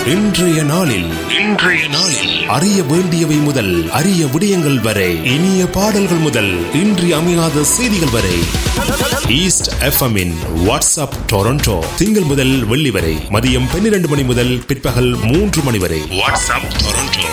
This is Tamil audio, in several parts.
இன்றைய நாளில் இன்றைய நாளில் அறிய வேண்டியவை முதல் அரிய விடயங்கள் வரை இனிய பாடல்கள் முதல் இன்றி அமையாத செய்திகள் வரை ஈஸ்ட் எஃப்எம்மின் வாட்ஸ்அப் டொரண்டோ திங்கள் முதல் வெள்ளி வரை மதியம் பன்னிரண்டு மணி முதல் பிற்பகல் மூன்று மணி வரை வாட்ஸ்அப் டொரண்டோ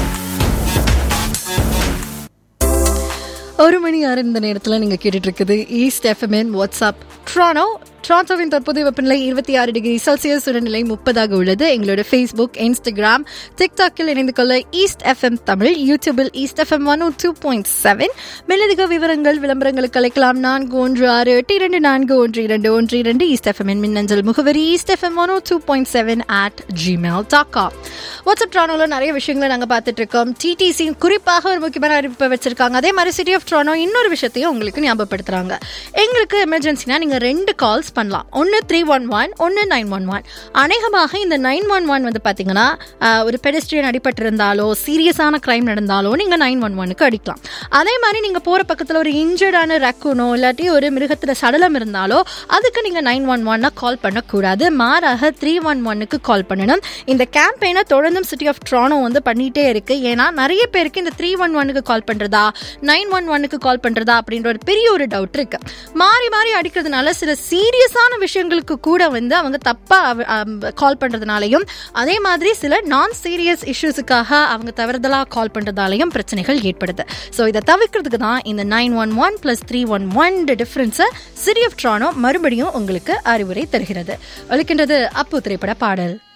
ஒரு மணி ஆறு இந்த நேரத்தில் நீங்கள் கேட்டுட்டு இருக்குது ஈஸ்ட் எஃப்எம்என் வாட்ஸ்அப் ட்ரானோ ட்ரான்டோவின் தற்போதைய வெப்பநிலை இருபத்தி ஆறு டிகிரி செல்சியஸ் உடல்நிலை முப்பதாக உள்ளது எங்களோட ஃபேஸ்புக் இன்ஸ்டாகிராம் டிக்டாக்கில் இணைந்து கொள்ள ஈஸ்ட் எஃப்எம் தமிழ் யூடியூபில் East FM one two point seven மேலதிக விவரங்கள் விளம்பரங்களுக்கு அழைக்கலாம் நான்கு ஒன்று ஆறு எட்டு இரண்டு நான்கு ஒன்று இரண்டு ஒன்று இரண்டு ஈஸ்ட் எஃப்எம் மின்னஞ்சல் முகவரி East FM one two point seven at Gmail dot com WhatsApp ட்ரானோவில் நிறைய விஷயங்களை நாங்கள் பார்த்துட்டு இருக்கோம் டிடிசி குறிப்பாக ஒரு முக்கியமான அறிவிப்பை வச்சிருக்காங்க அதே மாதிரி சிட்டி ஆஃப் ட்ரானோ இன்னொரு விஷயத்தையும் உங்களுக்கு ஞாபகப்படுத்துறாங்க எங்களுக்கு எமர்ஜென்சினா நீங்கள் ரெண்டு கால்ஸ் பண்ணலாம் ஒன்று த்ரீ ஒன் ஒன் ஒன்று நைன் ஒன் ஒன் அநேகமாக இந்த நைன் ஒன் ஒன் வந்து பார்த்தீங்கன்னா ஆஹ், ஒரு பெடஸ்ட்ரியன் அடிபட்டிருந்தாலோ சீரியஸான கிரைம் நடந்தாலோ நீங்கள் நைன் ஒன் ஒனுக்கு அடிக்கலாம் அதே மாதிரி நீங்கள் போகிற பக்கத்தில் ஒரு இன்ஜர்டான ரக்குனோ இல்லாட்டி ஒரு மிருகத்தில் சடலம் இருந்தாலோ அதுக்கு நீங்கள் நைன் ஒன் ஒன்னா கால் பண்ணக்கூடாது மாறாக த்ரீ ஒன் ஒன்னுக்கு கால் பண்ணணும் இந்த கேம்பெயினை தொடர்ந்தும் சிட்டி ஆஃப் ட்ரானோ வந்து பண்ணிட்டே இருக்கு ஏன்னா நிறைய பேருக்கு இந்த த்ரீ ஒன் ஒன்னுக்கு கால் பண்ணுறதா நைன் ஒன் ஒன்னுக்கு கால் பண்ணுறதா அப்படின்ற ஒரு பெரிய ஒரு டவுட் இருக்கு மாறி மாறி அடிக்கிறதுனால சில சீரியஸான விஷயங்களுக்கு கூட வந்து அவங்க தப்பாக கால் பண்ணுறதுனாலையும் அதே மாதிரி சில நான் சீரியஸ் இஷ்யூஸுக்காக அவங்க தவறுதலாக கால் பண்ணுறதாலையும் பிரச்சனைகள் ஏற்படுது ஸோ இதை தவிர்க்கிறதுக்கு தான் இந்த nine one one plus three one one டிஃப்ரென்ஸை சிட்டி ஆஃப் ட்ரானோ மறுபடியும் உங்களுக்கு அறிவுரை தருகிறது ஒழிக்கின்றது அப்பு திரைப்பட பாடல்